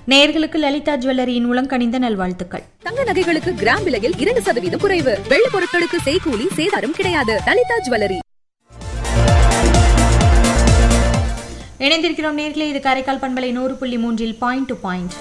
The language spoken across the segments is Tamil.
நேயர்களுக்கு லலிதா ஜுவல்லரியின் உளங்கணிந்த நல்வாழ்த்துக்கள் தங்க நகைகளுக்கு கிராம் விலையில் இரண்டு சதவீதம் குறைவு வெள்ளி பொருட்களுக்கு செய்கூலி சேதாரம் கிடையாது லலிதா ஜுவல்லரி இணைந்திருக்கிறோம் நேர்களே இது காரைக்கால் பண்பலை நூறு புள்ளி மூன்றில் பாயிண்ட் டு பாயிண்ட்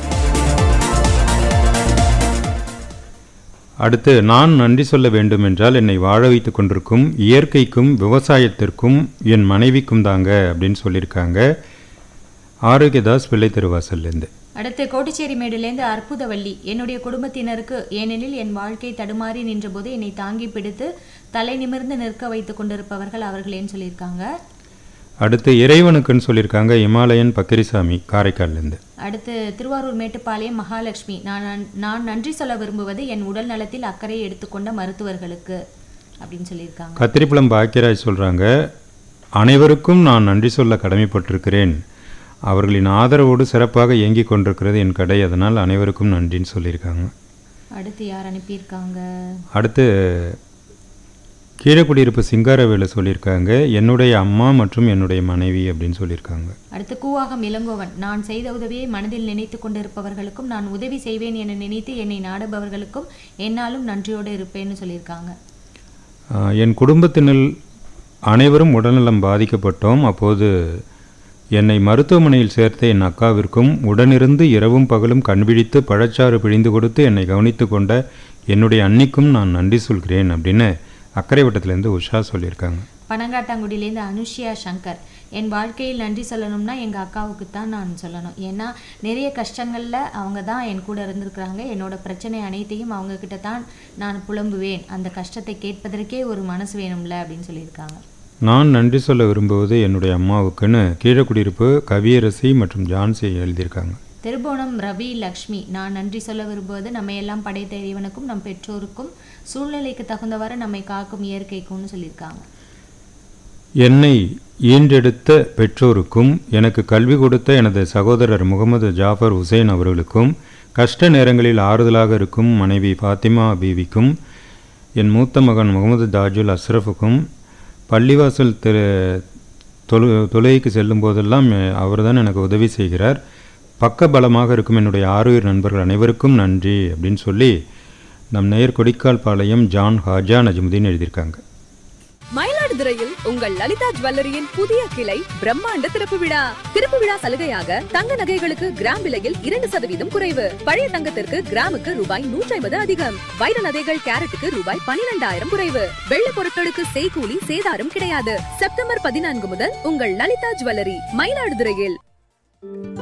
அடுத்து நான் நன்றி சொல்ல வேண்டுமென்றால் என்னை வாழ வைத்துக் கொண்டிருக்கும் இயற்கைக்கும் விவசாயத்திற்கும் என் மனைவிக்கும் தாங்க அப்படின்னு சொல்லியிருக்காங்க ஆரோக்கியதாஸ் பிள்ளை திருவாசல்லேருந்து அடுத்து கோட்டிச்சேரி மேடிலேருந்து அற்புதவள்ளி என்னுடைய குடும்பத்தினருக்கு ஏனெனில் என் வாழ்க்கை தடுமாறி நின்றபோது என்னை தாங்கி பிடித்து தலை நிமிர்ந்து நிற்க வைத்துக் கொண்டிருப்பவர்கள் அவர்களேன்னு சொல்லியிருக்காங்க அடுத்து இறைவனுக்குன்னு சொல்லியிருக்காங்க இமாலயன் பக்கிரிசாமி காரைக்கால்லேருந்து அடுத்து திருவாரூர் மேட்டுப்பாளையம் மகாலட்சுமி நான் நன்- நான் நன்றி சொல்ல விரும்புவது என் உடல் நலத்தில் அக்கறை எடுத்துக்கொண்ட மருத்துவர்களுக்கு அப்படின்னு சொல்லியிருக்காங்க கத்திரிப்பழம் பாக்கியராஜ் சொல்கிறாங்க அனைவருக்கும் நான் நன்றி சொல்ல கடமைப்பட்டிருக்கிறேன் அவர்களின் ஆதரவோடு சிறப்பாக இயங்கிக் கொண்டிருக்கிறது என் கடை அதனால் அனைவருக்கும் நன்றின்னு சொல்லியிருக்காங்க அடுத்து யார் அனுப்பியிருக்காங்க அடுத்து கீழக்குடியிருப்பு சிங்காரவேலு சொல்லியிருக்காங்க என்னுடைய அம்மா மற்றும் என்னுடைய மனைவி அப்படின்னு சொல்லியிருக்காங்க அடுத்து கூவாகம் இளங்கோவன் நான் செய்த உதவியை மனதில் நினைத்து கொண்டிருப்பவர்களுக்கும் நான் உதவி செய்வேன் என நினைத்து என்னை நாடுபவர்களுக்கும் என்னாலும் நன்றியோடு இருப்பேன்னு சொல்லியிருக்காங்க ஆஹ், என் குடும்பத்தினர் அனைவரும் உடல்நலம் பாதிக்கப்பட்டோம் அப்போது என்னை மருத்துவமனையில் சேர்த்த என் அக்காவிற்கும் உடனிருந்து இரவும் பகலும் கண்விழித்து பழச்சாறு பிழிந்து கொடுத்து என்னை கவனித்து கொண்ட என்னுடைய அன்னிக்கும் நான் நன்றி சொல்கிறேன் அப்படின்னு அக்கறை வட்டத்திலேருந்து உஷா சொல்லியிருக்காங்க பனங்காட்டாங்குடியிலேருந்து அனுஷியா சங்கர் என் வாழ்க்கையில் நன்றி சொல்லணும்னா எங்கள் அக்காவுக்கு தான் நான் சொல்லணும் ஏன்னா நிறைய கஷ்டங்களில் அவங்க தான் என் கூட இருந்திருக்கிறாங்க என்னோட பிரச்சனை அனைத்தையும் அவங்க கிட்ட தான் நான் புலம்புவேன் அந்த கஷ்டத்தை கேட்பதற்கே ஒரு மனசு வேணும்ல அப்படின்னு சொல்லியிருக்காங்க நான் நன்றி சொல்ல விரும்புவது என்னுடைய அம்மாவுக்குன்னு கீழக்குடியிருப்பு கவியரசி மற்றும் ஜான்சி எழுதியிருக்காங்க திருபுவனம் ரவி லக்ஷ்மி நான் நன்றி சொல்ல விரும்புவது நம்ம எல்லாம் படைத்த இறைவனுக்கும் நம் பெற்றோருக்கும் சூழ்நிலைக்கு தகுந்தவாறு நம்மை காக்கும் இயற்கைக்கும்னு சொல்லியிருக்காங்க என்னை ஈன்றெடுத்த பெற்றோருக்கும் எனக்கு கல்வி கொடுத்த எனது சகோதரர் முகமது ஜாஃபர் ஹுசைன் அவர்களுக்கும் கஷ்ட நேரங்களில் ஆறுதலாக இருக்கும் மனைவி ஃபாத்திமா பீவிக்கும் என் மூத்த மகன் முகமது தாஜுல் அஸ்ரஃபுக்கும் பள்ளிவாசல் திரு தொழு தொழுகைக்கு செல்லும் போதெல்லாம் அவர்தான் எனக்கு உதவி செய்கிறார் பக்க பலமாக இருக்கும் என்னுடைய ஆறுயிர் நண்பர்கள் அனைவருக்கும் நன்றி அப்படின்னு சொல்லி நம் நேயர் கொடிக்கால் பாளையம் ஜான் ஹாஜா நஜ்முதீன் எழுதியிருக்காங்க மயிலாடுதுறையில் உங்கள் லலிதா ஜுவல்லரியின் புதிய கிளை பிரம்மாண்ட திறப்பு விழா திறப்பு விழா சலுகையாக தங்க நகைகளுக்கு கிராம் விலையில் இரண்டு சதவீதம் குறைவு பழைய தங்கத்திற்கு கிராமுக்கு ரூபாய் நூற்றி ஐம்பது அதிகம் வைர நகைகள் கேரட்டுக்கு ரூபாய் பனிரெண்டாயிரம் குறைவு வெள்ளி பொருட்களுக்கு செய்கூலி சேதாரம் கிடையாது செப்டம்பர் பதினான்கு முதல் உங்கள் லலிதா ஜுவல்லரி மயிலாடுதுறையில்